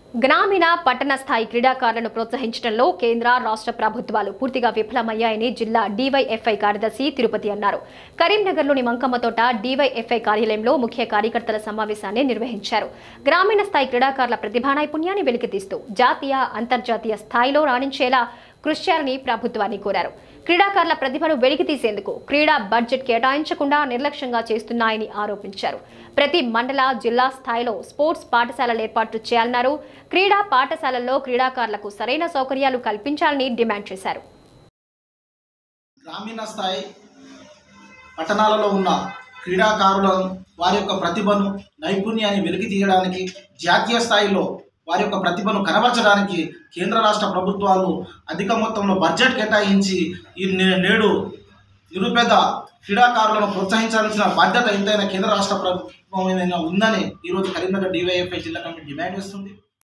గ్రామీణ పట్టణ స్థాయి క్రీడాకారులను ప్రోత్సహించడంలో కేంద్ర రాష్ట్ర ప్రభుత్వాలు పూర్తిగా విఫలమయ్యాయని జిల్లా డీవైఎఫ్ఐ కార్యదర్శి తిరుపతి అన్నారు కరీంనగర్లోని మంకమ్మతోట డీవైఎఫ్ఐ కార్యాలయంలో ముఖ్య కార్యకర్తల సమావేశాన్ని నిర్వహించారు గ్రామీణ స్థాయి క్రీడాకారుల ప్రతిభా నైపుణ్యాన్ని వెలికితీస్తూ జాతీయ అంతర్జాతీయ స్థాయిలో రాణించేలా కృషి చేయాలని ప్రభుత్వాన్ని కోరారు క్రీడాకారుల ప్రతిభను వెలికి తీసేందుకు క్రీడా బడ్జెట్ కేటాయించకుండా నిర్లక్ష్యంగా చేస్తున్నాయని ఆరోపించారు ప్రతి మండల జిల్లా స్థాయిలో స్పోర్ట్స్ పాఠశాలలు ఏర్పాటు చేయాలన్నారు క్రీడా పాఠశాలల్లో క్రీడాకారులకు సరైన సౌకర్యాలు కల్పించాలని డిమాండ్ చేశారు గ్రామీణ స్థాయి పట్టణాలలో ఉన్న క్రీడాకారులను వారి యొక్క ప్రతిభను నైపుణ్యాన్ని వెలికి తీయడానికి జాతీయ స్థాయిలో వారి యొక్క ప్రతిభను కనబరచడానికి కేంద్ర రాష్ట్ర ప్రభుత్వాలు అధిక మొత్తంలో బడ్జెట్ కేటాయించి ఈ నే- నేడు నిరుపేద క్రీడాకారులను ప్రోత్సహించాల్సిన బాధ్యత ఎంతైనా కేంద్ర రాష్ట్ర ప్రభుత్వం మీద ఉందని ఈరోజు కరీంనగర్ డివైఎఫ్ఐ జిల్లా కమిటీ డిమాండ్ చేస్తుంది